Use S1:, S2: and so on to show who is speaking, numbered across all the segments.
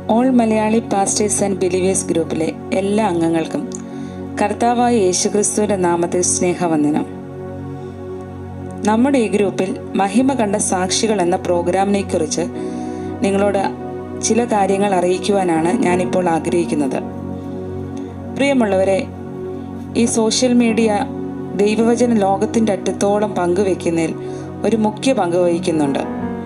S1: all Malayali pastors and believers ഗ്രൂപ്പിലെ എല്ലാ അംഗങ്ങൾക്കും കർത്താവായ യേശുക്രിസ്തുവിൻ്റെ നാമത്തിൽ സ്നേഹവന്ദനം നമ്മുടെ ഈ ഗ്രൂപ്പിൽ മഹിമ കണ്ട സാക്ഷികൾ എന്ന പ്രോഗ്രാമിനെ കുറിച്ച് നിങ്ങളോട് ചില കാര്യങ്ങൾ അറിയിക്കുവാനാണ് ഞാനിപ്പോൾ ആഗ്രഹിക്കുന്നത് പ്രിയമുള്ളവരെ ഈ സോഷ്യൽ മീഡിയ ദൈവവചന ലോകത്തിൻ്റെ അറ്റത്തോളം പങ്കുവെക്കുന്നതിൽ ഒരു മുഖ്യ പങ്ക് വഹിക്കുന്നുണ്ട്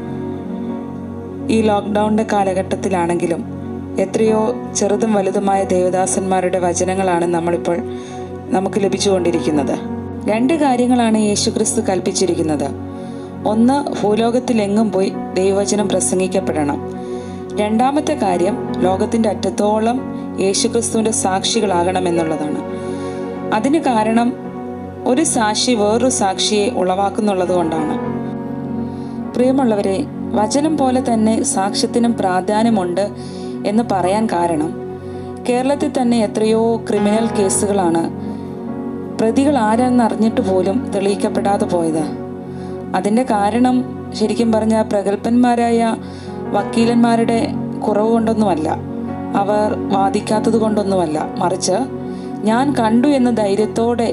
S1: ഈ ലോക്ക്ഡൗണിൻ്റെ കാലഘട്ടത്തിലാണെങ്കിലും എത്രയോ ചെറുതും വലുതുമായ ദേവദാസന്മാരുടെ വചനങ്ങളാണ് നമ്മളിപ്പോൾ നമുക്ക് ലഭിച്ചുകൊണ്ടിരിക്കുന്നത് രണ്ട് കാര്യങ്ങളാണ് യേശുക്രിസ്തു കൽപ്പിച്ചിരിക്കുന്നത് ഒന്ന് ഭൂലോകത്തിലെങ്ങും പോയി ദൈവവചനം പ്രസംഗിക്കപ്പെടണം രണ്ടാമത്തെ കാര്യം ലോകത്തിൻ്റെ അറ്റത്തോളം യേശുക്രിസ്തുവിൻ്റെ സാക്ഷികളാകണമെന്നുള്ളതാണ് അതിന് കാരണം ഒരു സാക്ഷി വേറൊരു സാക്ഷിയെ ഉളവാക്കുന്നുള്ളത് കൊണ്ടാണ് പ്രിയമുള്ളവരെ വചനം പോലെ തന്നെ സാക്ഷ്യത്തിനും പ്രാധാന്യമുണ്ട് എന്ന് പറയാൻ കാരണം കേരളത്തിൽ തന്നെ എത്രയോ ക്രിമിനൽ കേസുകളാണ് പ്രതികൾ ആരാണെന്ന് അറിഞ്ഞിട്ട് പോലും തെളിയിക്കപ്പെടാതെ പോയത് അതിൻ്റെ കാരണം ശരിക്കും പറഞ്ഞാൽ പ്രഗത്ഭന്മാരായ വക്കീലന്മാരുടെ കുറവ് കൊണ്ടൊന്നുമല്ല അവർ വാദിക്കാത്തത് കൊണ്ടൊന്നുമല്ല മറിച്ച് ഞാൻ കണ്ടു എന്ന ധൈര്യത്തോടെ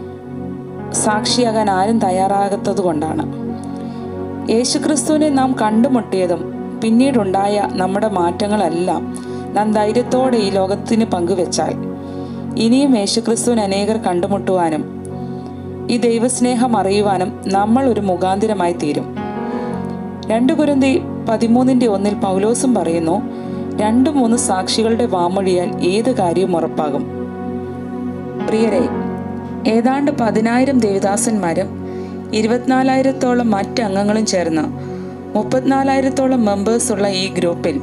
S1: സാക്ഷിയാകാൻ ആരും തയ്യാറാകാത്തത് കൊണ്ടാണ് യേശുക്രിസ്തുവിനെ നാം കണ്ടുമുട്ടിയതും പിന്നീടുണ്ടായ നമ്മുടെ മാറ്റങ്ങളെല്ലാം നാം ധൈര്യത്തോടെ ഈ ലോകത്തിന് പങ്കുവെച്ചാൽ ഇനിയും യേശുക്രിസ്തുവിനെ അനേകർ കണ്ടുമുട്ടുവാനും ഈ ദൈവസ്നേഹം അറിയുവാനും നമ്മൾ ഒരു മുഖാന്തിരമായി തീരും രണ്ട് കുരുന്തി പതിമൂന്നിന്റെ ഒന്നിൽ പൗലോസും പറയുന്നു രണ്ടു മൂന്ന് സാക്ഷികളുടെ വാമൊഴിയാൽ ഏത് കാര്യവും ഉറപ്പാകും പ്രിയരെ ഏതാണ്ട് പതിനായിരം ദേവദാസന്മാരും ഇരുപത്തിനാലായിരത്തോളം മറ്റ് അംഗങ്ങളും ചേർന്ന് മുപ്പത്തിനാലായിരത്തോളം മെമ്പേഴ്സ് ഉള്ള ഈ ഗ്രൂപ്പിൽ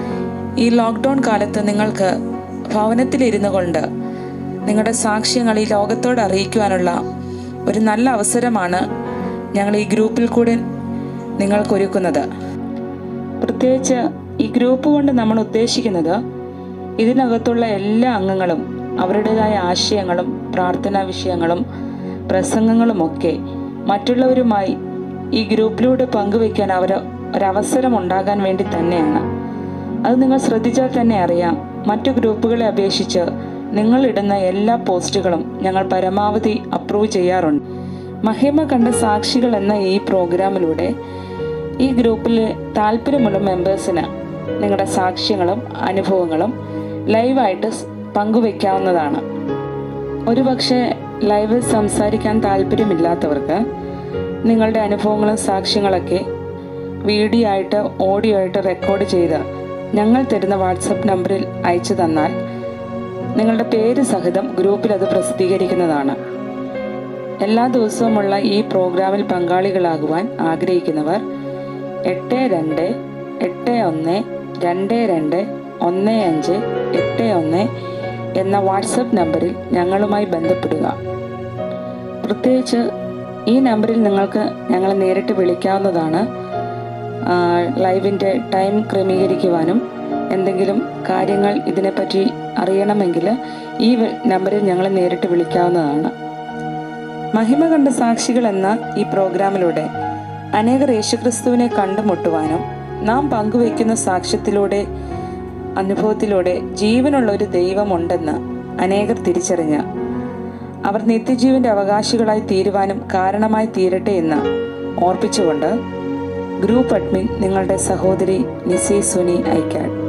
S1: ഈ ലോക്ക്ഡൗൺ കാലത്ത് നിങ്ങൾക്ക് ഭവനത്തിലിരുന്നു കൊണ്ട് നിങ്ങളുടെ സാക്ഷ്യങ്ങൾ ഈ ലോകത്തോട് അറിയിക്കുവാനുള്ള ഒരു നല്ല അവസരമാണ് ഞങ്ങൾ ഈ ഗ്രൂപ്പിൽ കൂടെ നിങ്ങൾക്കൊരുക്കുന്നത് പ്രത്യേകിച്ച് ഈ ഗ്രൂപ്പ് കൊണ്ട് നമ്മൾ ഉദ്ദേശിക്കുന്നത് ഇതിനകത്തുള്ള എല്ലാ അംഗങ്ങളും അവരുടേതായ ആശയങ്ങളും പ്രാർത്ഥനാ വിഷയങ്ങളും പ്രസംഗങ്ങളുമൊക്കെ മറ്റുള്ളവരുമായി ഈ ഗ്രൂപ്പിലൂടെ പങ്കുവയ്ക്കാൻ അവർ ഒരവസരം ഉണ്ടാകാൻ വേണ്ടി തന്നെയാണ് അത് നിങ്ങൾ ശ്രദ്ധിച്ചാൽ തന്നെ അറിയാം മറ്റു ഗ്രൂപ്പുകളെ അപേക്ഷിച്ച് നിങ്ങൾ ഇടുന്ന എല്ലാ പോസ്റ്റുകളും ഞങ്ങൾ പരമാവധി അപ്രൂവ് ചെയ്യാറുണ്ട് മഹിമ കണ്ട സാക്ഷികൾ എന്ന ഈ പ്രോഗ്രാമിലൂടെ ഈ ഗ്രൂപ്പിലെ താല്പര്യമുള്ള മെമ്പേഴ്സിന് നിങ്ങളുടെ സാക്ഷ്യങ്ങളും അനുഭവങ്ങളും ലൈവായിട്ട് സ് പങ്കുവെക്കാവുന്നതാണ് ഒരുപക്ഷെ ലൈവിൽ സംസാരിക്കാൻ താല്പര്യമില്ലാത്തവർക്ക് നിങ്ങളുടെ അനുഭവങ്ങളും സാക്ഷ്യങ്ങളൊക്കെ വീഡിയോ ആയിട്ട് ഓഡിയോ ആയിട്ട് റെക്കോർഡ് ചെയ്ത് ഞങ്ങൾ തരുന്ന വാട്സപ്പ് നമ്പറിൽ അയച്ചു തന്നാൽ നിങ്ങളുടെ പേര് സഹിതം ഗ്രൂപ്പിൽ അത് പ്രസിദ്ധീകരിക്കുന്നതാണ് എല്ലാ ദിവസവുമുള്ള ഈ പ്രോഗ്രാമിൽ പങ്കാളികളാകുവാൻ ആഗ്രഹിക്കുന്നവർ എട്ട് രണ്ട് എട്ട് ഒന്ന് രണ്ട് രണ്ട് ഒന്ന് അഞ്ച് എട്ട് ഒന്ന് എന്ന വാട്സപ്പ് നമ്പറിൽ ഞങ്ങളുമായി ബന്ധപ്പെടുക പ്രത്യേകിച്ച് ഈ നമ്പറിൽ നിങ്ങൾക്ക് ഞങ്ങളെ നേരിട്ട് വിളിക്കാവുന്നതാണ് ആ, ലൈവിൻ്റെ ടൈം ക്രമീകരിക്കുവാനും എന്തെങ്കിലും കാര്യങ്ങൾ ഇതിനെപ്പറ്റി അറിയണമെങ്കിൽ ഈ വി- നമ്പറിൽ ഞങ്ങളെ നേരിട്ട് വിളിക്കാവുന്നതാണ് മഹിമ കണ്ട സാക്ഷികൾ എന്ന ഈ പ്രോഗ്രാമിലൂടെ അനേകർ യേശുക്രിസ്തുവിനെ കണ്ടുമുട്ടുവാനും നാം പങ്കുവയ്ക്കുന്ന സാക്ഷ്യത്തിലൂടെ അനുഭവത്തിലൂടെ ജീവനുള്ള ഒരു ദൈവമുണ്ടെന്ന് അനേകർ തിരിച്ചറിഞ്ഞ് അവർ നിത്യജീവന്റെ അവകാശികളായി തീരുവാനും കാരണമായി തീരട്ടെ എന്ന് ഓർപ്പിച്ചുകൊണ്ട് ഗ്രൂപ്പ് അഡ്മിൻ നിങ്ങളുടെ സഹോദരി നിസി സുനി ഐക്കാഡ്